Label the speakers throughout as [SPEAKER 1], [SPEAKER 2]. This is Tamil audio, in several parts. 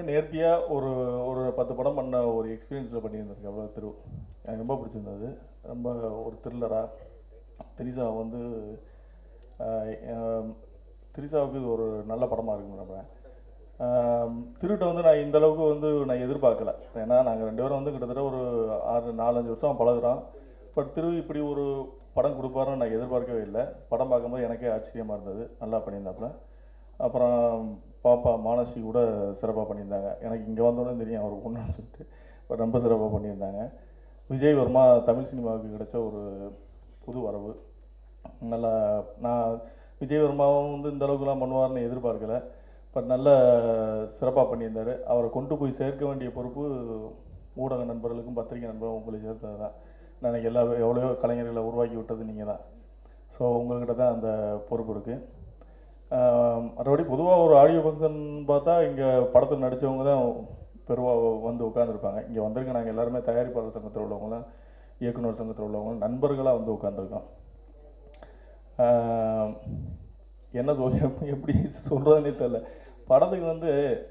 [SPEAKER 1] நேர்த்தியாக ஒரு ஒரு பத்து படம் பண்ண ஒரு எக்ஸ்பீரியன்ஸில் பண்ணியிருந்திருக்கு அவ்வளோ திரு எனக்கு ரொம்ப பிடிச்சிருந்தது ரொம்ப ஒரு த்ரில்லராக திரிசா வந்து ஆஹ், ஆம், திரிசாவுக்கு இது ஒரு நல்ல படமாக இருக்குன்னு நம்புறேன் ஆம், திருட்ட வந்து நான் இந்த அளவுக்கு வந்து நான் எதிர்பார்க்கல ஏன்னா நாங்கள் ரெண்டு பேரும் வந்து கிட்டத்தட்ட ஒரு ஆறு நாலஞ்சு வருஷம் பழகுறோம் பட் திரு இப்படி ஒரு படம் கொடுப்பாருன்னு நான் எதிர்பார்க்கவே இல்லை படம் பார்க்கும்போது எனக்கே ஆச்சரியமாக இருந்தது நல்லா பண்ணியிருந்தாப்புல அப்புறம் பாப்பா மானசி கூட சிறப்பாக பண்ணியிருந்தாங்க எனக்கு இங்கே வந்தோடனே தெரியும் அவர் பொண்ணுன்னு சொல்லிட்டு பட் ரொம்ப சிறப்பாக பண்ணியிருந்தாங்க விஜய் வர்மா தமிழ் சினிமாவுக்கு கிடைச்ச ஒரு புது வரவு நல்லா நான் விஜய் வர்மாவும் வந்து இந்த அளவுக்குலாம் பண்ணுவார்னு எதிர்பார்க்கல பட் நல்ல சிறப்பாக பண்ணியிருந்தார் அவரை கொண்டு போய் சேர்க்க வேண்டிய பொறுப்பு ஊடக நண்பர்களுக்கும் பத்திரிகை நண்பர்களும் உங்களை சேர்த்தது தான் நான் எனக்கு எல்லா எவ்வளோ கலைஞர்களை உருவாக்கி விட்டது நீங்கள் தான் ஸோ உங்கள்கிட்ட தான் அந்த பொறுப்பு இருக்குது மற்றபடி பொதுவாக ஒரு ஆடியோ ஃபங்க்ஷன் பார்த்தா இங்கே படத்தில் நடித்தவங்க தான் பெருவாக வந்து உட்காந்துருப்பாங்க இங்கே வந்திருக்க நாங்கள் எல்லாருமே தயாரிப்பாளர் சங்கத்தில் உள்ளவங்களாம் இயக்குனர் சங்கத்தில் உள்ளவங்க நண்பர்களாக வந்து உட்காந்துருக்கோம் என்ன சொல் எப்படி சொல்கிறதுனே தெரில படத்துக்கு வந்து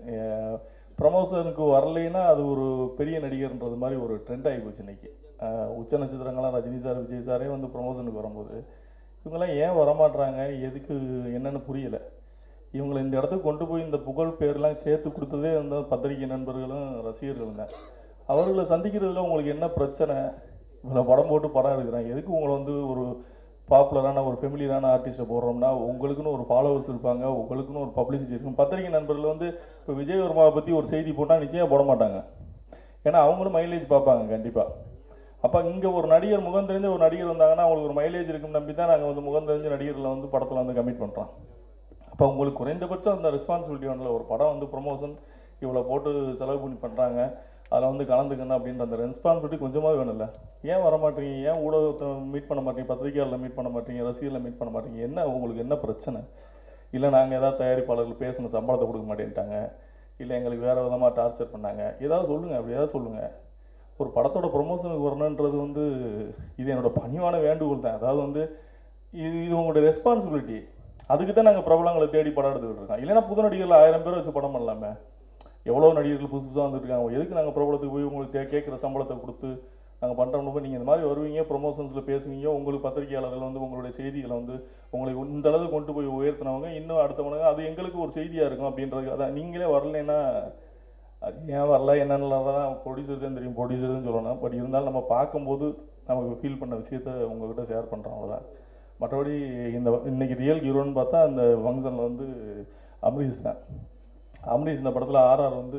[SPEAKER 1] ப்ரமோஷனுக்கு வரலைன்னா அது ஒரு பெரிய நடிகர்ன்றது மாதிரி ஒரு ட்ரெண்ட் ஆகி போச்சு இன்னைக்கு அஹ் உச்ச நட்சத்திரங்களாம் ரஜினி சார் விஜய் சாரே வந்து ப்ரமோஷனுக்கு வரும்போது இவங்கெல்லாம் ஏன் வரமாட்றாங்க எதுக்கு என்னன்னு புரியல இவங்களை இந்த இடத்துக்கு கொண்டு போய் இந்த புகழ் பேர்லாம் சேர்த்து கொடுத்ததே வந்து பத்திரிகை நண்பர்களும் ரசிகர்களும் தான் அவர்களை சந்திக்கிறதுல உங்களுக்கு என்ன பிரச்சனை இவ்வளோ படம் போட்டு படம் எடுக்கிறாங்க எதுக்கு உங்களை வந்து ஒரு பாப்புலரான ஒரு ஃபெமிலியரான ஆர்டிஸ்ட்டை போடுறோம்னா உங்களுக்குன்னு ஒரு ஃபாலோவர்ஸ் இருப்பாங்க உங்களுக்குன்னு ஒரு பப்ளிசிட்டி இருக்கும் பத்திரிகை நண்பர்கள் வந்து இப்போ விஜய் வர்மாவை பற்றி ஒரு செய்தி போட்டால் நிச்சயம் போட மாட்டாங்க ஏன்னா அவங்களும் மைலேஜ் பார்ப்பாங்க கண்டிப்பாக அப்போ இங்கே ஒரு நடிகர் முகம் தெரிஞ்ச ஒரு நடிகர் வந்தாங்கன்னா அவங்களுக்கு ஒரு மைலேஜ் இருக்குன்னு நம்பி தான் நாங்கள் வந்து முகம் தெரிஞ்ச நடிகர்களை வந்து படத்தில் வந்து கமிட் பண்ணுறோம் அப்போ உங்களுக்கு குறைந்தபட்சம் அந்த ரெஸ்பான்சிபிலிட்டி ஒன்றில் ஒரு படம் வந்து ப்ரொமோஷன் இவ்வளோ போட்டு செலவு பண்ணி பண்ணுறாங்க அதில் வந்து கலந்துக்கணும் அப்படின்ற அந்த ரெஸ்பான்சிபிலிட்டி கொஞ்சமாவது வேணும்ல ஏன் வர மாட்டீங்க ஏன் ஊடகத்தை மீட் பண்ண மாட்டீங்க பத்திரிகையாளர் மீட் பண்ண மாட்டீங்க ரசிகர்களை மீட் பண்ண மாட்டீங்க என்ன உங்களுக்கு என்ன பிரச்சனை இல்லை நாங்கள் ஏதாவது தயாரிப்பாளர்கள் பேசின சம்பளத்தை கொடுக்க மாட்டேன்ட்டாங்க இல்லை எங்களுக்கு வேறு விதமாக டார்ச்சர் பண்ணாங்க ஏதாவது சொல்லுங்கள் அப்படி ஏதாவது சொல்லுங்கள் ஒரு படத்தோட ப்ரொமோஷனுக்கு வரணுன்றது வந்து இது என்னோட பணிவான வேண்டுகோள் தான் அதாவது வந்து இது இது உங்களுடைய ரெஸ்பான்சிபிலிட்டி அதுக்கு தான் நாங்கள் பிரபலங்களை தேடி படம் எடுத்துக்கிட்டு இருக்கோம் இல்லைன்னா புது நடிகர்கள் ஆயிரம் பேர் வச்சு படம் பண்ணலாமே எவ்வளோ நடிகர்கள் புதுசு புதுசாக வந்துட்டு இருக்காங்க எதுக்கு நாங்கள் பிரபலத்துக்கு போய் உங்களுக்கு கே கேட்குற சம்பளத்தை கொடுத்து நாங்கள் பண்ணுறோம் போய் நீங்கள் இந்த மாதிரி வருவீங்க ப்ரொமோஷன்ஸில் பேசுவீங்க உங்களுக்கு பத்திரிகையாளர்கள் வந்து உங்களுடைய செய்திகளை வந்து உங்களை இந்த அளவுக்கு கொண்டு போய் உயர்த்தினவங்க இன்னும் அடுத்தவனுங்க அது எங்களுக்கு ஒரு செய்தியாக இருக்கும் அப்படின்றது அதான் நீங்களே வரலைன்னா அது ஏன் வரல என்னென்னலாம் ப்ரொடியூசர் தான் தெரியும் ப்ரொடியூசர் தான் சொல்லணும் பட் இருந்தாலும் நம்ம பார்க்கும்போது நமக்கு ஃபீல் பண்ண விஷயத்த உங்ககிட்ட ஷேர் பண்ணுறோம் அவ்வளோதான் மற்றபடி இந்த இன்னைக்கு ரியல் ஹீரோன்னு பார்த்தா அந்த ஃபங்க்ஷனில் வந்து அம்ரீஷ் தான் அம்ரீஷ் இந்த படத்தில் ஆர்ஆர் வந்து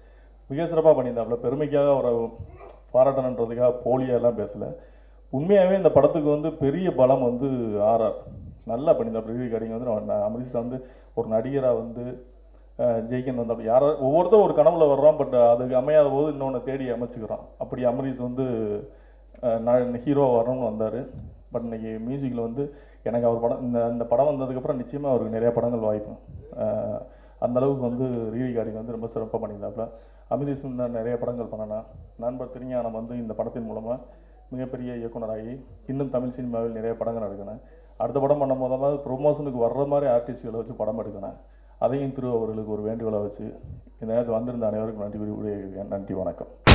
[SPEAKER 1] மிக சிறப்பாக பண்ணியிருந்தாப்புல பெருமைக்காக அவரை பாராட்டணுன்றதுக்காக போலியாலாம் பேசலை உண்மையாகவே இந்த படத்துக்கு வந்து பெரிய பலம் வந்து ஆர்ஆர் நல்லா பண்ணியிருந்தாப்புல ரிவ்யூ கடிங்க வந்து நான் அம்ரீஷ் வந்து ஒரு நடிகராக வந்து அஹ், ஜெயிக்கணும் வந்தாப்புல யாரோ ஒவ்வொருத்தரும் ஒரு கனவுல வர்றோம் பட் அதுக்கு அமையாத போது இன்னொன்று தேடி அமைச்சுக்கிறோம் அப்படி அமரீஷ் வந்து ஹீரோ வரணும்னு வந்தார் பட் இன்னைக்கு மியூசிக்கில் வந்து எனக்கு அவர் படம் இந்த இந்த படம் வந்ததுக்கப்புறம் நிச்சயமாக அவருக்கு நிறைய படங்கள் வாய்ப்பு அஹ், அந்த அளவுக்கு வந்து ரீவி கார்டிங் வந்து ரொம்ப சிறப்பாக பண்ணியிருந்தாப்புல அமிதீஷ் நான் நிறைய படங்கள் பண்ணனா நண்பர் திருஞானம் வந்து இந்த படத்தின் மூலமாக மிகப்பெரிய இயக்குனராகி இன்னும் தமிழ் சினிமாவில் நிறைய படங்கள் எடுக்கணும் அடுத்த படம் பண்ணும் போதாவது ப்ரொமோஷனுக்கு வர்ற மாதிரி ஆர்டிஸ்ட்களை வச்சு படம் எடுக்கணும் அதையும் திரு அவர்களுக்கு ஒரு வேண்டுகோளை வச்சு இந்த நேரத்தில் வந்திருந்த அனைவருக்கும் நன்றி கூறி விடைபெறுகிறேன். நன்றி வணக்கம்